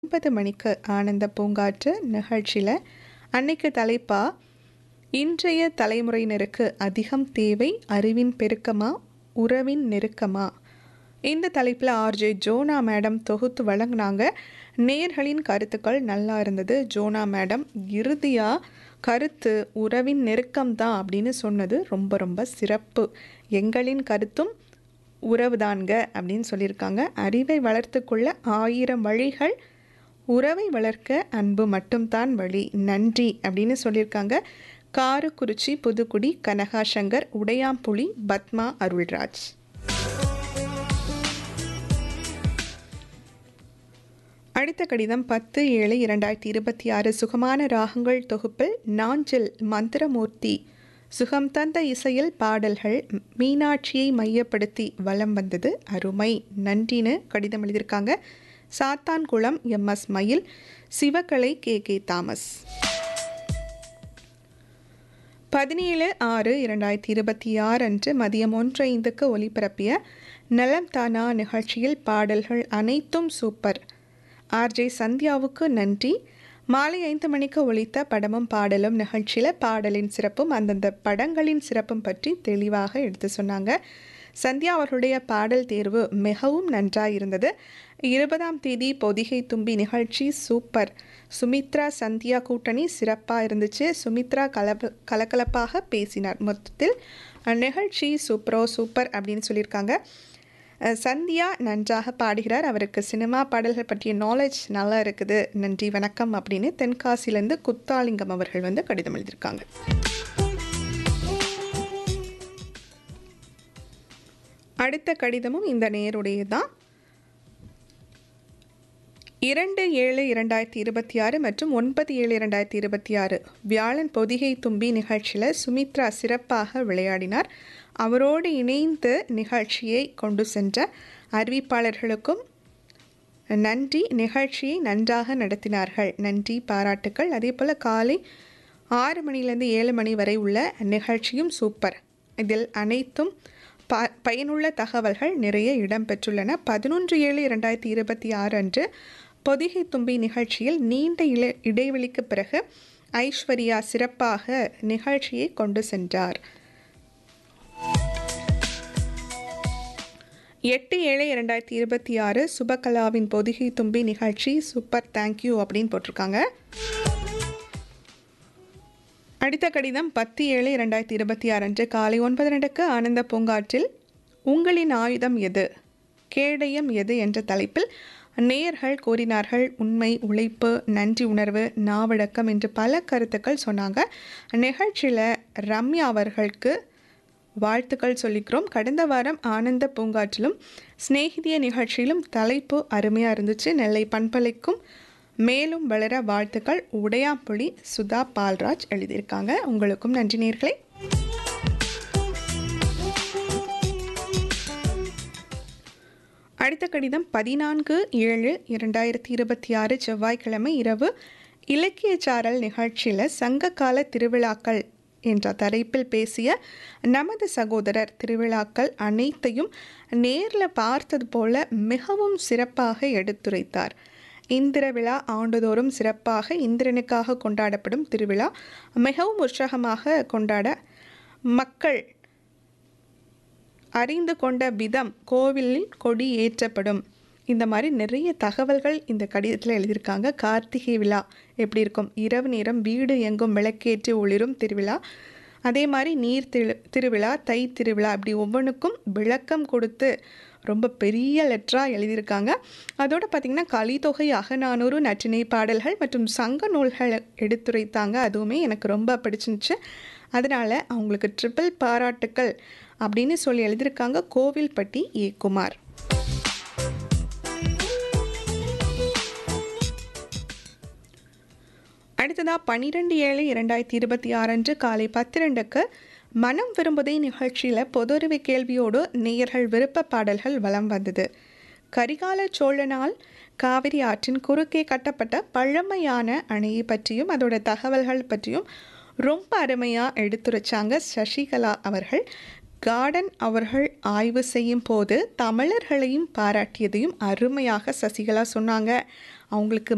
ஒன்பது மணிக்கு ஆனந்த பூங்காற்று நிகழ்ச்சியில் அன்னைக்கு தலைப்பா இன்றைய தலைமுறையினருக்கு அதிகம் தேவை அறிவின் பெருக்கமா உறவின் நெருக்கமா இந்த தலைப்பில் ஆர்ஜே ஜோனா மேடம் தொகுத்து வழங்கினாங்க நேர்களின் கருத்துக்கள் நல்லா இருந்தது ஜோனா மேடம் இறுதியாக கருத்து உறவின் நெருக்கம் தான் அப்படின்னு சொன்னது ரொம்ப ரொம்ப சிறப்பு எங்களின் கருத்தும் உறவுதான்க அப்படின்னு சொல்லியிருக்காங்க அறிவை வளர்த்துக்கொள்ள ஆயிரம் வழிகள் உறவை வளர்க்க அன்பு மட்டும்தான் வழி நன்றி அப்படின்னு சொல்லியிருக்காங்க காரக்குறிச்சி புதுக்குடி கனகா சங்கர் உடையாம்புலி பத்மா அருள்ராஜ் அடுத்த கடிதம் பத்து ஏழு இரண்டாயிரத்தி இருபத்தி ஆறு சுகமான ராகங்கள் தொகுப்பில் நாஞ்சில் மந்திரமூர்த்தி சுகம் தந்த இசையில் பாடல்கள் மீனாட்சியை மையப்படுத்தி வலம் வந்தது அருமை நன்றின்னு கடிதம் எழுதியிருக்காங்க சாத்தான்குளம் எம் எஸ் மயில் சிவகலை கே கே தாமஸ் பதினேழு ஆறு இரண்டாயிரத்தி இருபத்தி ஆறு அன்று மதியம் ஒன்று ஐந்துக்கு ஒலிபரப்பிய நலம் தானா நிகழ்ச்சியில் பாடல்கள் அனைத்தும் சூப்பர் ஆர்ஜே சந்தியாவுக்கு நன்றி மாலை ஐந்து மணிக்கு ஒழித்த படமும் பாடலும் நிகழ்ச்சியில் பாடலின் சிறப்பும் அந்தந்த படங்களின் சிறப்பும் பற்றி தெளிவாக எடுத்து சொன்னாங்க சந்தியா அவர்களுடைய பாடல் தேர்வு மிகவும் நன்றாக இருந்தது இருபதாம் தேதி பொதிகை தும்பி நிகழ்ச்சி சூப்பர் சுமித்ரா சந்தியா கூட்டணி சிறப்பாக இருந்துச்சு சுமித்ரா கலப கலகலப்பாக பேசினார் மொத்தத்தில் நிகழ்ச்சி சூப்பரோ சூப்பர் அப்படின்னு சொல்லியிருக்காங்க சந்தியா நன்றாக பாடுகிறார் அவருக்கு சினிமா பாடல்கள் பற்றிய நாலேஜ் நல்லா இருக்குது நன்றி வணக்கம் அப்படின்னு தென்காசிலேருந்து குத்தாலிங்கம் அவர்கள் வந்து கடிதம் எழுதியிருக்காங்க அடுத்த கடிதமும் இந்த நேருடைய தான் இரண்டு ஏழு இரண்டாயிரத்தி இருபத்தி ஆறு மற்றும் ஒன்பது ஏழு இரண்டாயிரத்தி இருபத்தி ஆறு வியாழன் பொதிகை தும்பி நிகழ்ச்சியில் சுமித்ரா சிறப்பாக விளையாடினார் அவரோடு இணைந்து நிகழ்ச்சியை கொண்டு சென்ற அறிவிப்பாளர்களுக்கும் நன்றி நிகழ்ச்சியை நன்றாக நடத்தினார்கள் நன்றி பாராட்டுக்கள் அதே போல் காலை ஆறு மணிலேருந்து ஏழு மணி வரை உள்ள நிகழ்ச்சியும் சூப்பர் இதில் அனைத்தும் ப பயனுள்ள தகவல்கள் நிறைய இடம்பெற்றுள்ளன பதினொன்று ஏழு இரண்டாயிரத்தி இருபத்தி ஆறு அன்று பொதிகை தும்பி நிகழ்ச்சியில் நீண்ட இல இடைவெளிக்கு பிறகு ஐஸ்வர்யா சிறப்பாக நிகழ்ச்சியை கொண்டு சென்றார் எட்டு ஏழு இரண்டாயிரத்தி இருபத்தி ஆறு சுபகலாவின் பொதிகை தும்பி நிகழ்ச்சி சூப்பர் தேங்க்யூ அப்படின்னு போட்டிருக்காங்க அடுத்த கடிதம் பத்து ஏழு இரண்டாயிரத்தி இருபத்தி ஆறு அன்று காலை ஒன்பது ரெண்டுக்கு ஆனந்த பூங்காற்றில் உங்களின் ஆயுதம் எது கேடயம் எது என்ற தலைப்பில் நேயர்கள் கூறினார்கள் உண்மை உழைப்பு நன்றி உணர்வு நாவடக்கம் என்று பல கருத்துக்கள் சொன்னாங்க நிகழ்ச்சியில் ரம்யா அவர்களுக்கு வாழ்த்துக்கள் சொல்லிக்கிறோம் கடந்த வாரம் ஆனந்த பூங்காற்றிலும் சிநேகிதிய நிகழ்ச்சியிலும் தலைப்பு அருமையாக இருந்துச்சு நெல்லை பண்பலைக்கும் மேலும் வளர வாழ்த்துக்கள் உடையாம்புலி சுதா பால்ராஜ் எழுதியிருக்காங்க உங்களுக்கும் நன்றி நேர்களை அடுத்த கடிதம் பதினான்கு ஏழு இரண்டாயிரத்தி இருபத்தி ஆறு செவ்வாய்க்கிழமை இரவு இலக்கிய சாரல் நிகழ்ச்சியில் சங்ககால திருவிழாக்கள் என்ற தலைப்பில் பேசிய நமது சகோதரர் திருவிழாக்கள் அனைத்தையும் நேரில் பார்த்தது போல மிகவும் சிறப்பாக எடுத்துரைத்தார் இந்திர விழா ஆண்டுதோறும் சிறப்பாக இந்திரனுக்காக கொண்டாடப்படும் திருவிழா மிகவும் உற்சாகமாக கொண்டாட மக்கள் அறிந்து கொண்ட விதம் கோவிலில் கொடி ஏற்றப்படும் இந்த மாதிரி நிறைய தகவல்கள் இந்த கடிதத்தில் எழுதியிருக்காங்க கார்த்திகை விழா எப்படி இருக்கும் இரவு நேரம் வீடு எங்கும் விளக்கேற்றி ஒளிரும் திருவிழா அதே மாதிரி நீர் திரு திருவிழா தை திருவிழா அப்படி ஒவ்வொன்றுக்கும் விளக்கம் கொடுத்து ரொம்ப பெரிய லெட்டராக எழுதியிருக்காங்க அதோடு பார்த்திங்கன்னா கலித்தொகை அகநானூறு நற்றினை பாடல்கள் மற்றும் சங்க நூல்கள் எடுத்துரைத்தாங்க அதுவுமே எனக்கு ரொம்ப பிடிச்சிருந்துச்சு அதனால் அவங்களுக்கு ட்ரிபிள் பாராட்டுக்கள் அப்படின்னு சொல்லி எழுதியிருக்காங்க கோவில்பட்டி ஏ குமார் அடுத்ததாக பன்னிரெண்டு ஏழு இரண்டாயிரத்தி இருபத்தி ஆறு அன்று காலை பத்து ரெண்டுக்கு மனம் விரும்புதை நிகழ்ச்சியில் பொதுறிவு கேள்வியோடு நேயர்கள் விருப்ப பாடல்கள் வலம் வந்தது கரிகால சோழனால் காவிரி ஆற்றின் குறுக்கே கட்டப்பட்ட பழமையான அணையை பற்றியும் அதோட தகவல்கள் பற்றியும் ரொம்ப அருமையாக எடுத்துரைச்சாங்க சசிகலா அவர்கள் கார்டன் அவர்கள் ஆய்வு செய்யும் போது தமிழர்களையும் பாராட்டியதையும் அருமையாக சசிகலா சொன்னாங்க அவங்களுக்கு